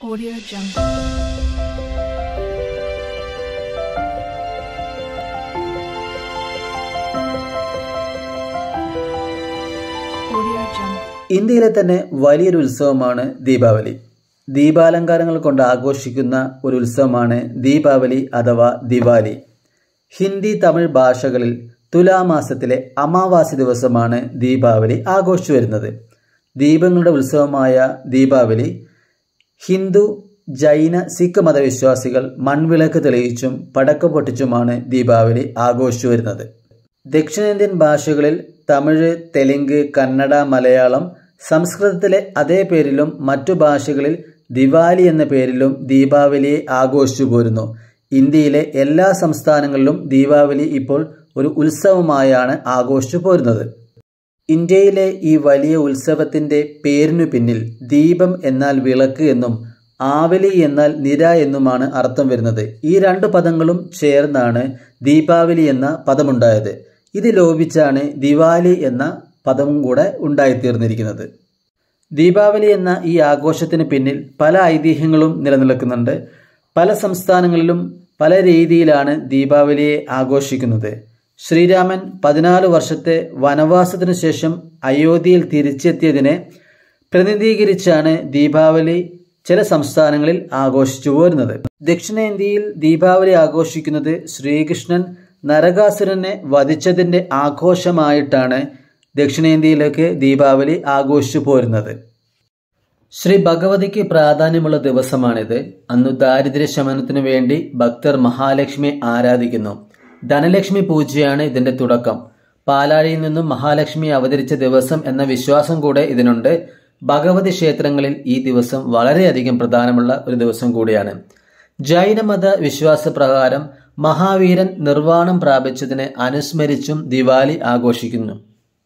Audio Jungle. Audio Jungle. ഇന്ത്യയിലെ തന്നെ വലിയൊരു ഉത്സവമാണ് ദീപാവലി ദീപാലങ്കാരങ്ങൾ കൊണ്ട് ആഘോഷിക്കുന്ന ഒരു ഉത്സവമാണ് ദീപാവലി അഥവാ ദിവാലി ഹിന്ദി തമിഴ് ഭാഷകളിൽ തുലാമാസത്തിലെ അമാവാസി ദിവസമാണ് ദീപാവലി ആഘോഷിച്ചു വരുന്നത് ദീപങ്ങളുടെ ഉത്സവമായ ദീപാവലി ഹിന്ദു ജൈന സിഖ് മതവിശ്വാസികൾ മൺവിളക്ക് തെളിയിച്ചും പടക്കം പൊട്ടിച്ചുമാണ് ദീപാവലി ആഘോഷിച്ചു വരുന്നത് ദക്ഷിണേന്ത്യൻ ഭാഷകളിൽ തമിഴ് തെലുങ്ക് കന്നഡ മലയാളം സംസ്കൃതത്തിലെ അതേ പേരിലും മറ്റു ഭാഷകളിൽ ദിവാലി എന്ന പേരിലും ദീപാവലിയെ ആഘോഷിച്ചു പോരുന്നു ഇന്ത്യയിലെ എല്ലാ സംസ്ഥാനങ്ങളിലും ദീപാവലി ഇപ്പോൾ ഒരു ഉത്സവമായാണ് ആഘോഷിച്ചു പോരുന്നത് ഇന്ത്യയിലെ ഈ വലിയ ഉത്സവത്തിന്റെ പേരിനു പിന്നിൽ ദീപം എന്നാൽ വിളക്ക് എന്നും ആവലി എന്നാൽ നിര എന്നുമാണ് അർത്ഥം വരുന്നത് ഈ രണ്ട് പദങ്ങളും ചേർന്നാണ് ദീപാവലി എന്ന പദമുണ്ടായത് ഇത് ലോപിച്ചാണ് ദിവാലി എന്ന പദവും കൂടെ ഉണ്ടായിത്തീർന്നിരിക്കുന്നത് ദീപാവലി എന്ന ഈ ആഘോഷത്തിന് പിന്നിൽ പല ഐതിഹ്യങ്ങളും നിലനിൽക്കുന്നുണ്ട് പല സംസ്ഥാനങ്ങളിലും പല രീതിയിലാണ് ദീപാവലിയെ ആഘോഷിക്കുന്നത് ശ്രീരാമൻ പതിനാല് വർഷത്തെ വനവാസത്തിനു ശേഷം അയോധ്യയിൽ തിരിച്ചെത്തിയതിനെ പ്രതിനിധീകരിച്ചാണ് ദീപാവലി ചില സംസ്ഥാനങ്ങളിൽ ആഘോഷിച്ചു പോരുന്നത് ദക്ഷിണേന്ത്യയിൽ ദീപാവലി ആഘോഷിക്കുന്നത് ശ്രീകൃഷ്ണൻ നരകാസുരനെ വധിച്ചതിന്റെ ആഘോഷമായിട്ടാണ് ദക്ഷിണേന്ത്യയിലേക്ക് ദീപാവലി ആഘോഷിച്ചു പോരുന്നത് ശ്രീ ഭഗവതിക്ക് പ്രാധാന്യമുള്ള ദിവസമാണിത് അന്നു ദാരിദ്ര്യ ശമനത്തിനു വേണ്ടി ഭക്തർ മഹാലക്ഷ്മിയെ ആരാധിക്കുന്നു ധനലക്ഷ്മി പൂജയാണ് ഇതിന്റെ തുടക്കം പാലാഴിയിൽ നിന്നും മഹാലക്ഷ്മി അവതരിച്ച ദിവസം എന്ന വിശ്വാസം കൂടെ ഇതിനുണ്ട് ഭഗവതി ക്ഷേത്രങ്ങളിൽ ഈ ദിവസം വളരെയധികം പ്രധാനമുള്ള ഒരു ദിവസം കൂടിയാണ് ജൈനമത വിശ്വാസപ്രകാരം മഹാവീരൻ നിർവ്വാണം പ്രാപിച്ചതിനെ അനുസ്മരിച്ചും ദിവാലി ആഘോഷിക്കുന്നു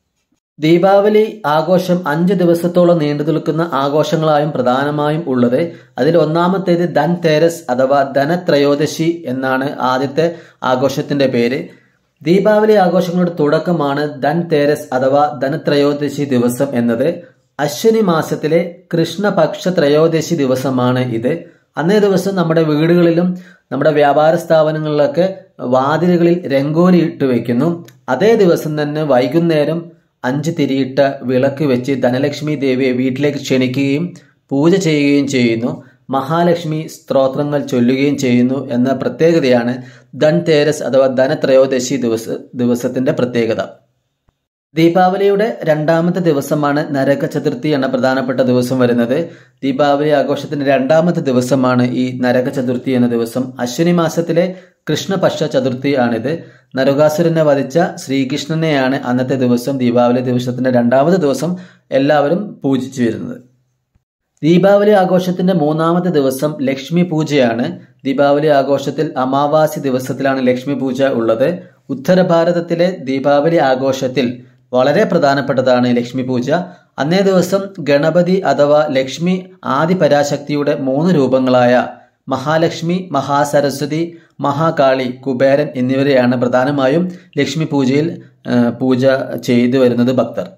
ദീപാവലി ആഘോഷം അഞ്ച് ദിവസത്തോളം നീണ്ടു നിൽക്കുന്ന ആഘോഷങ്ങളായും പ്രധാനമായും ഉള്ളത് അതിൽ ഒന്നാമത്തേത് ധൻ തേരസ് അഥവാ ധനത്രയോദശി എന്നാണ് ആദ്യത്തെ ആഘോഷത്തിന്റെ പേര് ദീപാവലി ആഘോഷങ്ങളുടെ തുടക്കമാണ് ധൻ തേരസ് അഥവാ ധനത്രയോദശി ദിവസം എന്നത് അശ്വിനി മാസത്തിലെ കൃഷ്ണപക്ഷ ത്രയോദശി ദിവസമാണ് ഇത് അന്നേ ദിവസം നമ്മുടെ വീടുകളിലും നമ്മുടെ വ്യാപാര സ്ഥാപനങ്ങളിലൊക്കെ വാതിലുകളിൽ രംഗോലി ഇട്ട് വെക്കുന്നു അതേ ദിവസം തന്നെ വൈകുന്നേരം അഞ്ച് തിരിയിട്ട വിളക്ക് വെച്ച് ധനലക്ഷ്മി ദേവിയെ വീട്ടിലേക്ക് ക്ഷണിക്കുകയും പൂജ ചെയ്യുകയും ചെയ്യുന്നു മഹാലക്ഷ്മി സ്ത്രോത്രങ്ങൾ ചൊല്ലുകയും ചെയ്യുന്നു എന്ന പ്രത്യേകതയാണ് ധൻ തേരസ് അഥവാ ധനത്രയോദശി ദിവസ ദിവസത്തിന്റെ പ്രത്യേകത ദീപാവലിയുടെ രണ്ടാമത്തെ ദിവസമാണ് നരക ചതുർത്ഥി എന്ന പ്രധാനപ്പെട്ട ദിവസം വരുന്നത് ദീപാവലി ആഘോഷത്തിന്റെ രണ്ടാമത്തെ ദിവസമാണ് ഈ നരക ചതുർത്ഥി എന്ന ദിവസം അശ്വിനി മാസത്തിലെ കൃഷ്ണപക്ഷ ചതുർത്ഥി ആണിത് നരകാസുരനെ വധിച്ച ശ്രീകൃഷ്ണനെയാണ് അന്നത്തെ ദിവസം ദീപാവലി ദിവസത്തിന്റെ രണ്ടാമത്തെ ദിവസം എല്ലാവരും പൂജിച്ചു വരുന്നത് ദീപാവലി ആഘോഷത്തിന്റെ മൂന്നാമത്തെ ദിവസം ലക്ഷ്മി പൂജയാണ് ദീപാവലി ആഘോഷത്തിൽ അമാവാസി ദിവസത്തിലാണ് ലക്ഷ്മി പൂജ ഉള്ളത് ഉത്തര ഭാരതത്തിലെ ദീപാവലി ആഘോഷത്തിൽ വളരെ പ്രധാനപ്പെട്ടതാണ് ലക്ഷ്മി പൂജ അന്നേ ദിവസം ഗണപതി അഥവാ ലക്ഷ്മി ആദിപരാശക്തിയുടെ മൂന്ന് രൂപങ്ങളായ മഹാലക്ഷ്മി മഹാസരസ്വതി മഹാകാളി കുബേരൻ എന്നിവരെയാണ് പ്രധാനമായും ലക്ഷ്മി പൂജയിൽ പൂജ ചെയ്തു വരുന്നത് ഭക്തർ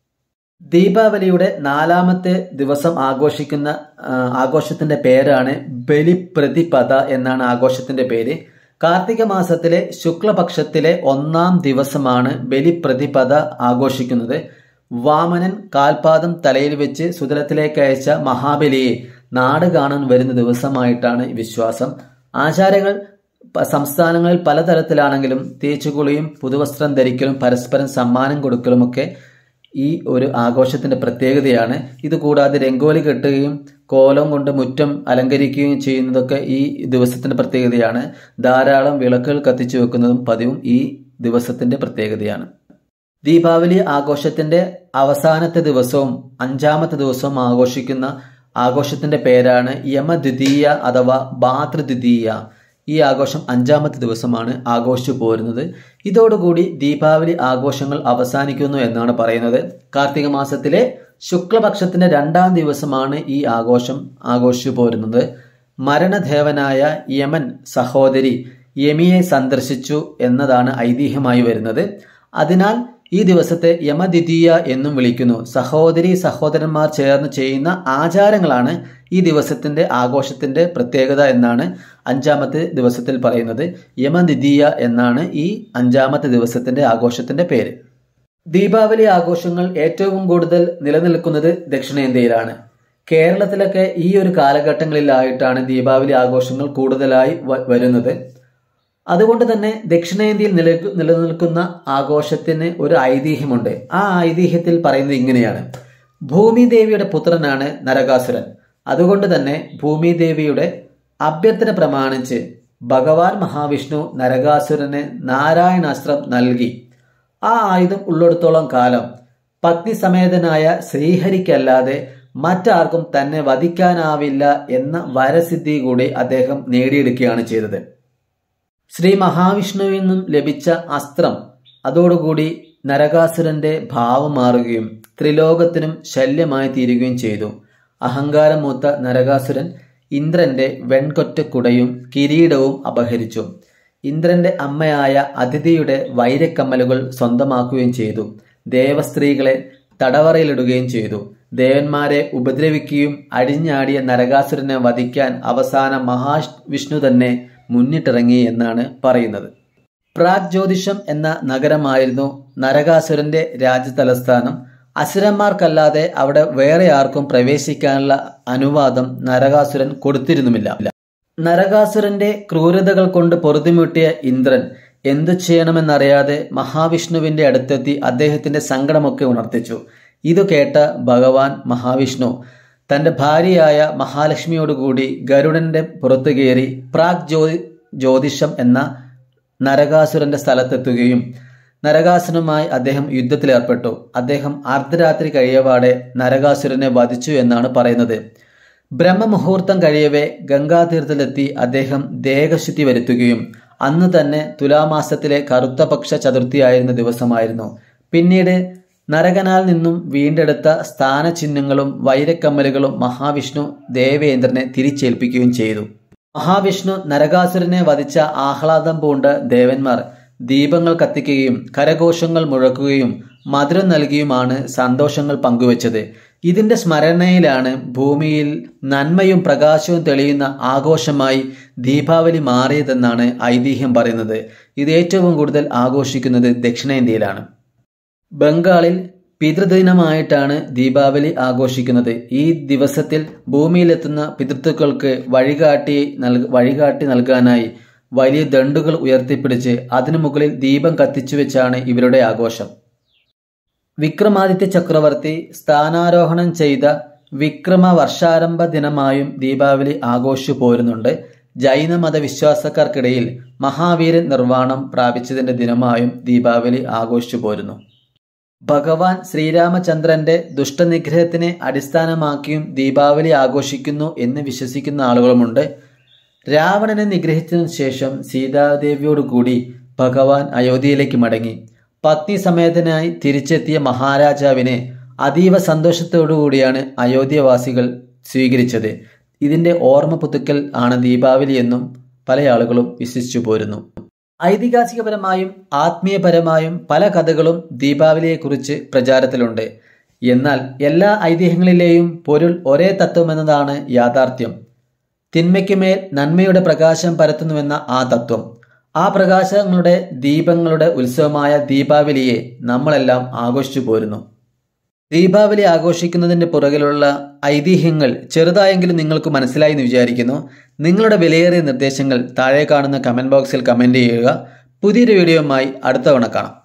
ദീപാവലിയുടെ നാലാമത്തെ ദിവസം ആഘോഷിക്കുന്ന ആഘോഷത്തിന്റെ പേരാണ് ബലിപ്രതിപദ എന്നാണ് ആഘോഷത്തിന്റെ പേര് കാർത്തിക മാസത്തിലെ ശുക്ലപക്ഷത്തിലെ ഒന്നാം ദിവസമാണ് ബലിപ്രതിപദ ആഘോഷിക്കുന്നത് വാമനൻ കാൽപാദം തലയിൽ വെച്ച് സുതലത്തിലേക്ക് അയച്ച മഹാബലിയെ നാട് കാണാൻ വരുന്ന ദിവസമായിട്ടാണ് വിശ്വാസം ആചാരങ്ങൾ സംസ്ഥാനങ്ങളിൽ പലതരത്തിലാണെങ്കിലും തേച്ചുകുളിയും പുതുവസ്ത്രം ധരിക്കലും പരസ്പരം സമ്മാനം കൊടുക്കലുമൊക്കെ ഈ ഒരു ആഘോഷത്തിന്റെ പ്രത്യേകതയാണ് ഇത് കൂടാതെ രംഗോലി കെട്ടുകയും കോലം കൊണ്ട് മുറ്റം അലങ്കരിക്കുകയും ചെയ്യുന്നതൊക്കെ ഈ ദിവസത്തിന്റെ പ്രത്യേകതയാണ് ധാരാളം വിളക്കുകൾ കത്തിച്ചു വെക്കുന്നതും പതിവും ഈ ദിവസത്തിന്റെ പ്രത്യേകതയാണ് ദീപാവലി ആഘോഷത്തിന്റെ അവസാനത്തെ ദിവസവും അഞ്ചാമത്തെ ദിവസവും ആഘോഷിക്കുന്ന ആഘോഷത്തിന്റെ പേരാണ് യമദ്വിതീയ അഥവാ ഭാതൃദ്വിതീയ ഈ ആഘോഷം അഞ്ചാമത്തെ ദിവസമാണ് ആഘോഷിച്ചു പോരുന്നത് ഇതോടുകൂടി ദീപാവലി ആഘോഷങ്ങൾ അവസാനിക്കുന്നു എന്നാണ് പറയുന്നത് കാർത്തിക മാസത്തിലെ ശുക്ലപക്ഷത്തിന്റെ രണ്ടാം ദിവസമാണ് ഈ ആഘോഷം ആഘോഷിച്ചു പോരുന്നത് മരണദേവനായ യമൻ സഹോദരി യമിയെ സന്ദർശിച്ചു എന്നതാണ് ഐതിഹ്യമായി വരുന്നത് അതിനാൽ ഈ ദിവസത്തെ യമദ്വിതീയ എന്നും വിളിക്കുന്നു സഹോദരി സഹോദരന്മാർ ചേർന്ന് ചെയ്യുന്ന ആചാരങ്ങളാണ് ഈ ദിവസത്തിന്റെ ആഘോഷത്തിന്റെ പ്രത്യേകത എന്നാണ് അഞ്ചാമത്തെ ദിവസത്തിൽ പറയുന്നത് യമദ്വിതീയ എന്നാണ് ഈ അഞ്ചാമത്തെ ദിവസത്തിന്റെ ആഘോഷത്തിന്റെ പേര് ദീപാവലി ആഘോഷങ്ങൾ ഏറ്റവും കൂടുതൽ നിലനിൽക്കുന്നത് ദക്ഷിണേന്ത്യയിലാണ് കേരളത്തിലൊക്കെ ഈ ഒരു കാലഘട്ടങ്ങളിലായിട്ടാണ് ദീപാവലി ആഘോഷങ്ങൾ കൂടുതലായി വ- വരുന്നത് അതുകൊണ്ട് തന്നെ ദക്ഷിണേന്ത്യയിൽ നില നിലനിൽക്കുന്ന ആഘോഷത്തിന് ഒരു ഐതിഹ്യമുണ്ട് ആ ഐതിഹ്യത്തിൽ പറയുന്നത് ഇങ്ങനെയാണ് ഭൂമി ദേവിയുടെ പുത്രനാണ് നരകാസുരൻ അതുകൊണ്ട് തന്നെ ഭൂമി ദേവിയുടെ അഭ്യർത്ഥന പ്രമാണിച്ച് ഭഗവാൻ മഹാവിഷ്ണു നരകാസുരന് നാരായണാസ്ത്രം നൽകി ആ ആയുധം ഉള്ളിടത്തോളം കാലം പത്നി സമേതനായ ശ്രീഹരിക്കല്ലാതെ മറ്റാർക്കും തന്നെ വധിക്കാനാവില്ല എന്ന വരസിദ്ധി കൂടി അദ്ദേഹം നേടിയെടുക്കുകയാണ് ചെയ്തത് ശ്രീ മഹാവിഷ്ണുവിൽ നിന്നും ലഭിച്ച അസ്ത്രം അതോടുകൂടി നരകാസുരന്റെ ഭാവം മാറുകയും ത്രിലോകത്തിനും ശല്യമായി തീരുകയും ചെയ്തു അഹങ്കാരം മൂത്ത നരകാസുരൻ ഇന്ദ്രന്റെ വെൺകൊറ്റക്കുടയും കിരീടവും അപഹരിച്ചു ഇന്ദ്രന്റെ അമ്മയായ അതിഥിയുടെ വൈരക്കമ്മലുകൾ സ്വന്തമാക്കുകയും ചെയ്തു ദേവസ്ത്രീകളെ തടവറയിലിടുകയും ചെയ്തു ദേവന്മാരെ ഉപദ്രവിക്കുകയും അടിഞ്ഞാടിയ നരകാസുരനെ വധിക്കാൻ അവസാന മഹാവിഷ്ണു തന്നെ മുന്നിട്ടിറങ്ങി എന്നാണ് പറയുന്നത് പ്രാഗ് ജ്യോതിഷം എന്ന നഗരമായിരുന്നു നരകാസുരന്റെ രാജ്യതലസ്ഥാനം അസുരന്മാർക്കല്ലാതെ അവിടെ വേറെ ആർക്കും പ്രവേശിക്കാനുള്ള അനുവാദം നരകാസുരൻ കൊടുത്തിരുന്നുമില്ല നരകാസുരന്റെ ക്രൂരതകൾ കൊണ്ട് പൊറുതിമുട്ടിയ ഇന്ദ്രൻ എന്തു ചെയ്യണമെന്നറിയാതെ മഹാവിഷ്ണുവിന്റെ അടുത്തെത്തി അദ്ദേഹത്തിന്റെ സങ്കടമൊക്കെ ഉണർത്തിച്ചു ഇതു കേട്ട ഭഗവാൻ മഹാവിഷ്ണു തന്റെ ഭാര്യയായ മഹാലക്ഷ്മിയോടുകൂടി ഗരുഡന്റെ പുറത്തു കയറി പ്രാഗ് ജ്യോ ജ്യോതിഷം എന്ന നരകാസുരന്റെ സ്ഥലത്തെത്തുകയും നരകാസുരനുമായി അദ്ദേഹം യുദ്ധത്തിലേർപ്പെട്ടു അദ്ദേഹം അർദ്ധരാത്രി കഴിയപാടെ നരകാസുരനെ വധിച്ചു എന്നാണ് പറയുന്നത് ബ്രഹ്മമുഹൂർത്തം കഴിയവേ ഗംഗാതീർത്ഥത്തിലെത്തി അദ്ദേഹം ദേഹശുദ്ധി വരുത്തുകയും അന്ന് തന്നെ തുലാമാസത്തിലെ കറുത്തപക്ഷ ചതുർത്ഥിയായിരുന്ന ദിവസമായിരുന്നു പിന്നീട് നരകനാൽ നിന്നും വീണ്ടെടുത്ത സ്ഥാനചിഹ്നങ്ങളും വൈരക്കമ്മലുകളും മഹാവിഷ്ണു ദേവേന്ദ്രനെ തിരിച്ചേൽപ്പിക്കുകയും ചെയ്തു മഹാവിഷ്ണു നരകാസുരനെ വധിച്ച ആഹ്ലാദം പൂണ്ട ദേവന്മാർ ദീപങ്ങൾ കത്തിക്കുകയും കരഘോഷങ്ങൾ മുഴക്കുകയും മധുരം നൽകിയുമാണ് സന്തോഷങ്ങൾ പങ്കുവച്ചത് ഇതിന്റെ സ്മരണയിലാണ് ഭൂമിയിൽ നന്മയും പ്രകാശവും തെളിയുന്ന ആഘോഷമായി ദീപാവലി മാറിയതെന്നാണ് ഐതിഹ്യം പറയുന്നത് ഇത് ഏറ്റവും കൂടുതൽ ആഘോഷിക്കുന്നത് ദക്ഷിണേന്ത്യയിലാണ് ബംഗാളിൽ പിതൃദിനമായിട്ടാണ് ദീപാവലി ആഘോഷിക്കുന്നത് ഈ ദിവസത്തിൽ ഭൂമിയിലെത്തുന്ന പിതൃത്വക്കൾക്ക് വഴികാട്ടി നൽ വഴികാട്ടി നൽകാനായി വലിയ ദണ്ടുകൾ ഉയർത്തിപ്പിടിച്ച് അതിനു മുകളിൽ ദീപം കത്തിച്ചു വെച്ചാണ് ഇവരുടെ ആഘോഷം വിക്രമാദിത്യ ചക്രവർത്തി സ്ഥാനാരോഹണം ചെയ്ത വിക്രമ വർഷാരംഭ ദിനമായും ദീപാവലി ആഘോഷിച്ചു പോരുന്നുണ്ട് ജൈനമത വിശ്വാസക്കാർക്കിടയിൽ മഹാവീരൻ നിർവ്വാണം പ്രാപിച്ചതിന്റെ ദിനമായും ദീപാവലി ആഘോഷിച്ചു പോരുന്നു ഭഗവാൻ ശ്രീരാമചന്ദ്രന്റെ ദുഷ്ടനിഗ്രഹത്തിനെ അടിസ്ഥാനമാക്കിയും ദീപാവലി ആഘോഷിക്കുന്നു എന്ന് വിശ്വസിക്കുന്ന ആളുകളുമുണ്ട് രാവണനെ നിഗ്രഹിച്ചതിനു ശേഷം സീതാദേവിയോടുകൂടി ഭഗവാൻ അയോധ്യയിലേക്ക് മടങ്ങി പത്നി സമേതനായി തിരിച്ചെത്തിയ മഹാരാജാവിനെ അതീവ സന്തോഷത്തോടുകൂടിയാണ് അയോധ്യവാസികൾ സ്വീകരിച്ചത് ഇതിന്റെ ഓർമ്മ പുതുക്കൽ ആണ് ദീപാവലി എന്നും പല ആളുകളും വിശ്വസിച്ചു പോരുന്നു ഐതിഹാസികപരമായും ആത്മീയപരമായും പല കഥകളും ദീപാവലിയെക്കുറിച്ച് പ്രചാരത്തിലുണ്ട് എന്നാൽ എല്ലാ ഐതിഹ്യങ്ങളിലെയും പൊരുൾ ഒരേ തത്വമെന്നതാണ് യാഥാർത്ഥ്യം തിന്മയ്ക്കുമേൽ നന്മയുടെ പ്രകാശം പരത്തുന്നുവെന്ന ആ തത്വം ആ പ്രകാശങ്ങളുടെ ദീപങ്ങളുടെ ഉത്സവമായ ദീപാവലിയെ നമ്മളെല്ലാം ആഘോഷിച്ചു പോരുന്നു ദീപാവലി ആഘോഷിക്കുന്നതിന്റെ പുറകിലുള്ള ഐതിഹ്യങ്ങൾ ചെറുതായെങ്കിലും നിങ്ങൾക്ക് മനസ്സിലായി എന്ന് വിചാരിക്കുന്നു നിങ്ങളുടെ വിലയേറിയ നിർദ്ദേശങ്ങൾ താഴെ കാണുന്ന കമന്റ് ബോക്സിൽ കമന്റ് ചെയ്യുക പുതിയൊരു വീഡിയോയുമായി അടുത്ത തവണ കാണാം